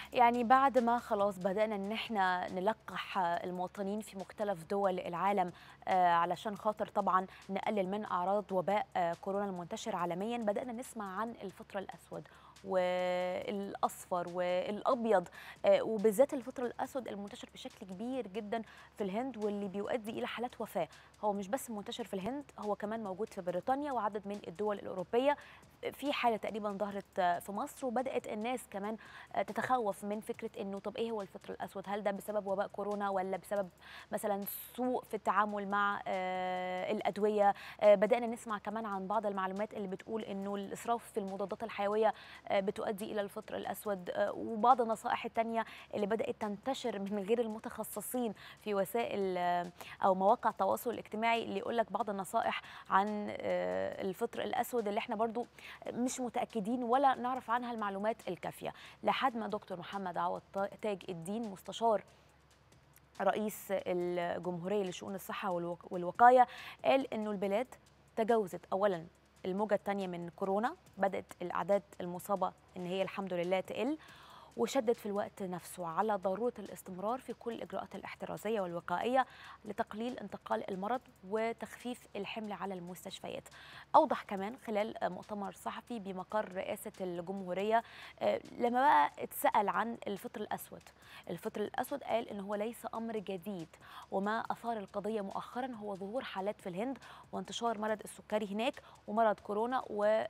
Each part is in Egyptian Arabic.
يعني بعد ما خلاص بدأنا ان احنا نلقح المواطنين في مختلف دول العالم آه، علشان خاطر طبعا نقلل من اعراض وباء آه، كورونا المنتشر عالميا بدأنا نسمع عن الفطر الاسود والاصفر والابيض آه، وبالذات الفطر الاسود المنتشر بشكل كبير جدا في الهند واللي بيؤدي الى حالات وفاه هو مش بس منتشر في الهند هو كمان موجود في بريطانيا وعدد من الدول الاوروبيه في حاله تقريبا ظهرت في مصر وبدات الناس كمان تتخوف من فكره انه طب ايه هو الفطر الاسود هل ده بسبب وباء كورونا ولا بسبب مثلا سوء في التعامل مع آه، الادويه آه، بدانا نسمع كمان عن بعض المعلومات اللي بتقول انه الاسراف في المضادات الحيويه آه، بتؤدي الى الفطر الاسود وبعض النصائح الثانيه اللي بدات تنتشر من غير المتخصصين في وسائل او مواقع التواصل الاجتماعي اللي يقول لك بعض النصائح عن الفطر الاسود اللي احنا برضو مش متاكدين ولا نعرف عنها المعلومات الكافيه لحد ما دكتور محمد عوض تاج الدين مستشار رئيس الجمهوريه لشؤون الصحه والوقايه قال انه البلاد تجاوزت اولا الموجه الثانيه من كورونا بدات الاعداد المصابه ان هي الحمد لله تقل وشدد في الوقت نفسه على ضروره الاستمرار في كل الاجراءات الاحترازيه والوقائيه لتقليل انتقال المرض وتخفيف الحمل على المستشفيات. اوضح كمان خلال مؤتمر صحفي بمقر رئاسه الجمهوريه آه، لما بقى اتسال عن الفطر الاسود. الفطر الاسود قال ان هو ليس امر جديد وما اثار القضيه مؤخرا هو ظهور حالات في الهند وانتشار مرض السكري هناك ومرض كورونا و آه،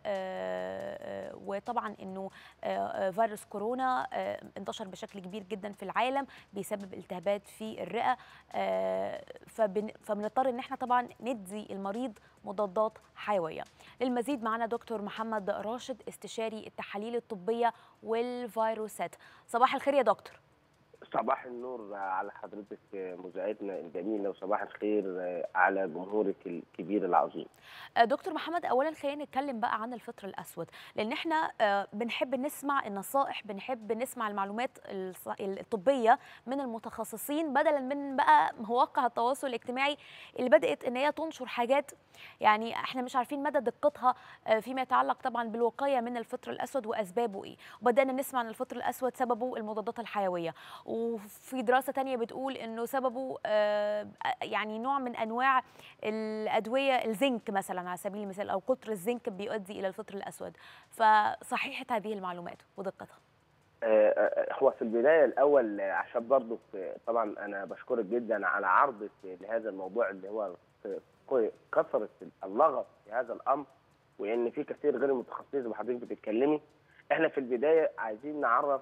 آه، وطبعا انه فيروس كورونا انتشر بشكل كبير جدا في العالم بيسبب التهابات في الرئه آه، فبنضطر ان احنا طبعا ندي المريض مضادات حيويه للمزيد معنا دكتور محمد راشد استشاري التحاليل الطبيه والفيروسات صباح الخير يا دكتور صباح النور على حضرتك مذيعتنا الجميله وصباح الخير على جمهورك الكبير العظيم. دكتور محمد اولا خلينا نتكلم بقى عن الفطر الاسود لان احنا بنحب نسمع النصائح بنحب نسمع المعلومات الطبيه من المتخصصين بدلا من بقى مواقع التواصل الاجتماعي اللي بدات ان هي تنشر حاجات يعني احنا مش عارفين مدى دقتها فيما يتعلق طبعا بالوقايه من الفطر الاسود واسبابه ايه وبدانا نسمع عن الفطر الاسود سببه المضادات الحيويه وفي دراسه تانية بتقول انه سببه يعني نوع من انواع الادويه الزنك مثلا على سبيل المثال او كتر الزنك بيؤدي الى الفطر الاسود فصحيحه هذه المعلومات ودقتها هو في البدايه الاول عشان برضو طبعا انا بشكرك جدا على عرضك لهذا الموضوع اللي هو كثره اللغط في هذا الامر وان في كثير غير المتخصصين زي ما حضرتك بتتكلمي احنا في البدايه عايزين نعرف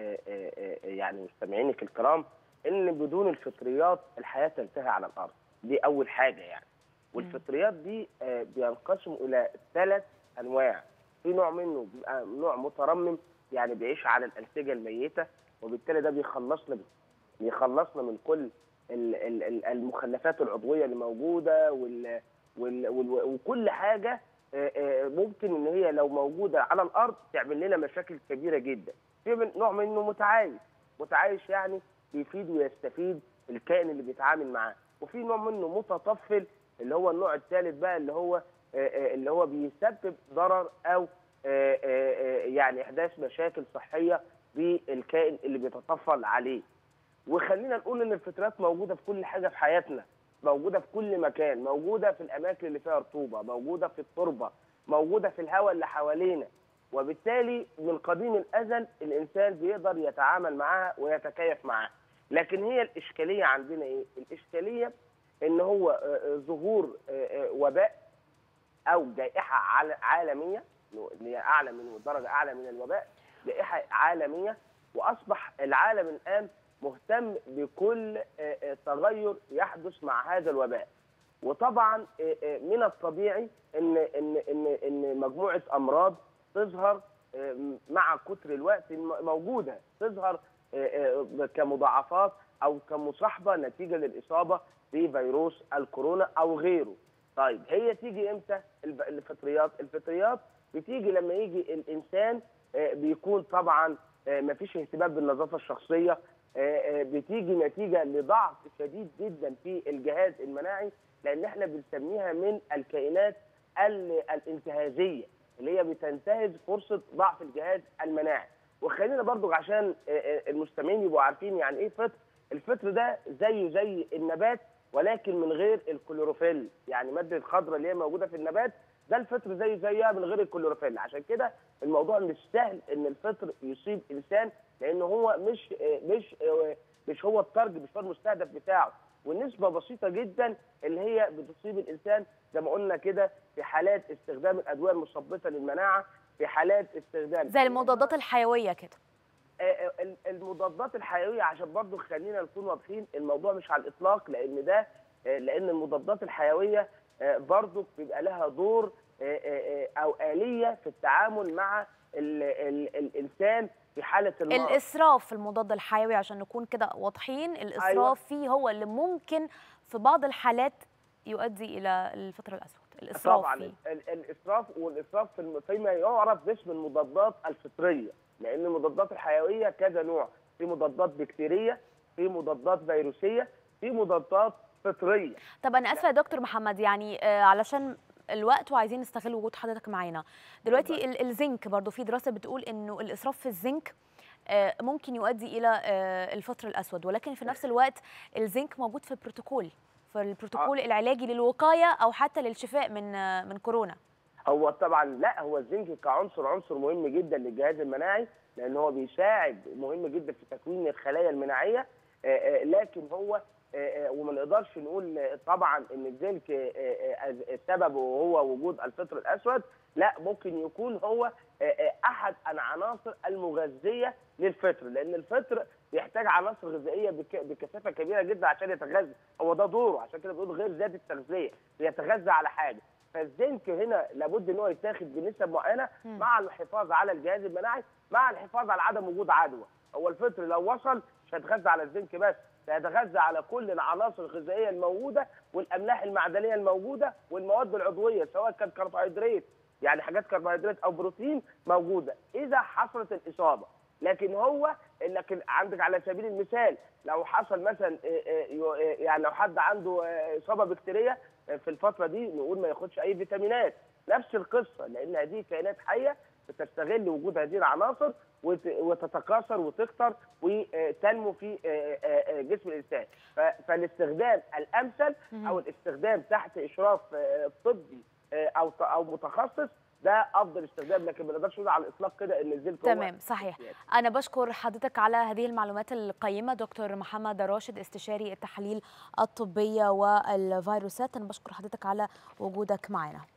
يعني مستمعينك الكرام ان بدون الفطريات الحياه تنتهي على الارض دي اول حاجه يعني والفطريات دي بينقسموا الى ثلاث انواع في نوع منه بيبقى نوع مترمم يعني بيعيش على الانسجه الميته وبالتالي ده بيخلصنا بيخلصنا من كل المخلفات العضويه اللي موجوده وال وكل حاجه ممكن ان هي لو موجوده على الارض تعمل لنا مشاكل كبيره جدا في نوع منه متعايش متعايش يعني بيفيد ويستفيد الكائن اللي بيتعامل معاه وفي نوع منه متطفل اللي هو النوع الثالث بقى اللي هو اللي هو بيسبب ضرر او يعني احداث مشاكل صحيه بالكائن اللي بيتطفل عليه وخلينا نقول ان الفطريات موجوده في كل حاجه في حياتنا موجوده في كل مكان موجوده في الاماكن اللي فيها رطوبه موجوده في التربه موجوده في الهواء اللي حوالينا وبالتالي من قديم الازل الانسان بيقدر يتعامل معاها ويتكيف معاها لكن هي الاشكاليه عندنا ايه الاشكاليه ان هو ظهور وباء او جائحه عالميه اللي هي اعلى من درجه اعلى من الوباء جائحه عالميه واصبح العالم الان مهتم بكل تغير يحدث مع هذا الوباء وطبعا من الطبيعي ان ان ان ان مجموعه امراض تظهر مع كتر الوقت موجوده تظهر كمضاعفات او كمصاحبه نتيجه للاصابه بفيروس الكورونا او غيره. طيب هي تيجي امتى الفطريات؟ الفطريات بتيجي لما يجي الانسان بيكون طبعا ما فيش اهتمام بالنظافه الشخصيه بتيجي نتيجه لضعف شديد جدا في الجهاز المناعي لان احنا بنسميها من الكائنات الانتهازيه اللي هي بتنتهز فرصه ضعف الجهاز المناعي وخلينا برضو عشان المستمعين يبقوا عارفين يعني ايه فطر الفطر ده زيه زي النبات ولكن من غير الكلوروفيل يعني ماده الخضراء اللي هي موجوده في النبات ده الفطر زيه زيها من غير الكلوروفيل عشان كده الموضوع مش سهل ان الفطر يصيب انسان لان هو مش مش مش هو التارجت مش هو المستهدف بتاعه والنسبة بسيطة جدا اللي هي بتصيب الإنسان زي ما قلنا كده في حالات استخدام الأدوية المثبطة للمناعة في حالات استخدام زي المضادات الحيوية كده المضادات الحيوية عشان برضو خلينا نكون واضحين الموضوع مش على الإطلاق لأن ده لأن المضادات الحيوية برضو بيبقى لها دور أو آلية في التعامل مع ال ال الإنسان في حاله المرض الاسراف في المضاد الحيوي عشان نكون كده واضحين الاسراف أيوة. فيه هو اللي ممكن في بعض الحالات يؤدي الى الفطر الاسود الاسراف طبعا فيه. الاسراف والاسراف فيما يعرف باسم المضادات الفطريه لان المضادات الحيويه كذا نوع في مضادات بكتيريه في مضادات فيروسيه في مضادات فطريه طب انا اسفه يا دكتور محمد يعني آه علشان الوقت وعايزين نستغل وجود حضرتك معانا دلوقتي الزنك برضو في دراسه بتقول انه الاسراف في الزنك ممكن يؤدي الى الفطر الاسود ولكن في نفس الوقت الزنك موجود في البروتوكول في البروتوكول العلاجي للوقايه او حتى للشفاء من من كورونا هو طبعا لا هو الزنك كعنصر عنصر مهم جدا للجهاز المناعي لان هو بيساعد مهم جدا في تكوين الخلايا المناعيه لكن هو وما نقدرش نقول طبعا ان الزنك سببه هو وجود الفطر الاسود لا ممكن يكون هو احد العناصر المغذيه للفطر لان الفطر بيحتاج عناصر غذائيه بكثافه كبيره جدا عشان يتغذى هو ده دوره عشان كده بنقول غير ذات التغذيه بيتغذى على حاجه فالزنك هنا لابد ان هو يتاخد بنسب معينه مع الحفاظ على الجهاز المناعي مع الحفاظ على عدم وجود عدوى هو الفطر لو وصل مش هيتغذى على الزنك بس سيتغذى على كل العناصر الغذائيه الموجوده والاملاح المعدنيه الموجوده والمواد العضويه سواء كانت كربوهيدرات يعني حاجات كربوهيدرات او بروتين موجوده اذا حصلت الاصابه لكن هو لكن عندك على سبيل المثال لو حصل مثلا يعني لو حد عنده اصابه بكتيريه في الفتره دي نقول ما ياخدش اي فيتامينات نفس القصه لان هذه كائنات حيه بتستغل وجود هذه العناصر وتتكاثر وتكتر وتنمو في جسم الانسان فالاستخدام الامثل او الاستخدام تحت اشراف طبي او او متخصص ده افضل استخدام لكن ما نقدرش نقول على الاطلاق كده ان الزنك تمام صحيح انا بشكر حضرتك على هذه المعلومات القيمه دكتور محمد راشد استشاري التحاليل الطبيه والفيروسات انا بشكر حضرتك على وجودك معنا